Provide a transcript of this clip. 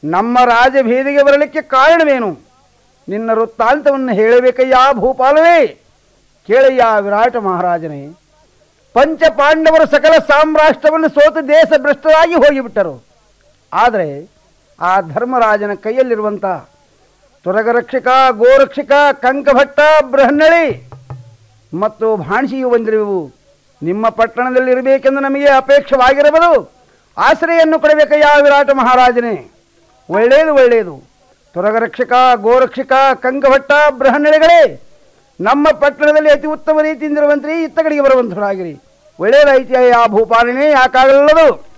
ನಮ್ಮ ರಾಜಭೇದಿಗೆ ಬರಲಿಕ್ಕೆ ಕಾರಣವೇನು ನಿನ್ನ ವೃತ್ತಾಂತವನ್ನು ಹೇಳಬೇಕಯ್ಯ ಭೂಪಾಲನೇ ಕೇಳಯ್ಯ ವಿರಾಟ ಮಹಾರಾಜನೇ ಪಂಚ ಪಾಂಡವರು ಸಕಲ ಸಾಮ್ರಾಷ್ಟ್ರವನ್ನು ಸೋತು ದೇಶ ಭ್ರಷ್ಟರಾಗಿ ಹೋಗಿಬಿಟ್ಟರು ಆದರೆ ಆ ಧರ್ಮರಾಜನ ಕೈಯಲ್ಲಿರುವಂಥ ತುರಗರಕ್ಷಕ ಗೋರಕ್ಷಕ ಕಂಕಭಟ್ಟ ಬೃಹನ್ನಳಿ ಮತ್ತು ಭಾಣಿಸಿಯು ಬಂದಿರುವು ನಿಮ್ಮ ಪಟ್ಟಣದಲ್ಲಿ ಇರಬೇಕೆಂದು ನಮಗೆ ಅಪೇಕ್ಷವಾಗಿರಬಹುದು ಆಶ್ರಯನ್ನು ಕೊಡಬೇಕಯ್ಯ ವಿರಾಟ ಮಹಾರಾಜನೇ ಒಳ್ಳೆಯದು ಒಳ್ಳೆಯದು ತುರಗರಕ್ಷಕ ಗೋರಕ್ಷಕ ಕಂಕಭಟ್ಟ ಬೃಹನ್ನಳಿಗಳೇ ನಮ್ಮ ಪಟ್ಟಣದಲ್ಲಿ ಅತಿ ಉತ್ತಮ ರೀತಿಯಿಂದಿರುವಂತ್ರಿ ಇತ್ತ ಕಡೆಗೆ ಬರುವಂತರಾಗಿರಿ ಒಳ್ಳೆಯದಾಯ್ತು ಆ ಭೂಪಾಲನೇ ಯಾಕಾಗಲ್ಲದು